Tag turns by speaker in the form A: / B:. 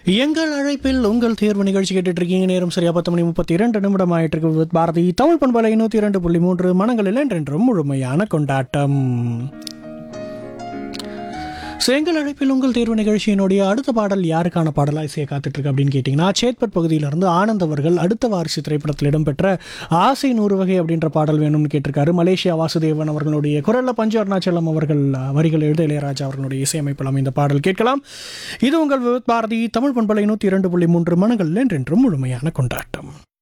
A: எங்கள் அழைப்பில் உங்கள் தேர்வு நிகழ்ச்சி கேட்டுட்டு இருக்கீங்க நேரம் சரியா பத்து மணி முப்பத்தி இரண்டு நிமிடம் ஆயிட்டு இருக்கு வித் பாரதி தமிழ் பண்பலை நூற்றி இரண்டு புள்ளி மூன்று மனங்களில் என்றென்றும் முழுமையான கொண்டாட்டம் ஸோ எங்கள் அழைப்பில் உங்கள் தேர்வு நிகழ்ச்சியினுடைய அடுத்த பாடல் யாருக்கான பாடலாக இசையை காத்துட்டு இருக்கு அப்படின்னு கேட்டிங்கன்னா சேத்பட் பகுதியிலிருந்து ஆனந்த் அவர்கள் அடுத்த வாரிசு திரைப்படத்தில் இடம்பெற்ற ஆசை நூறு வகை அப்படின்ற பாடல் வேணும்னு கேட்டிருக்காரு மலேசியா வாசுதேவன் அவர்களுடைய குரல்ல பஞ்சு அருணாச்சலம் அவர்கள் அஹ், வரிகள் எழுத இளையராஜா அவர்களுடைய இசையமைப்பில் அமைந்த பாடல் கேட்கலாம் இது உங்கள் விவித் பாரதி தமிழ் பண்பலை நூற்றி இரண்டு புள்ளி மூன்று மனங்கள் என்றென்றும் முழுமையான கொண்டாட்டம்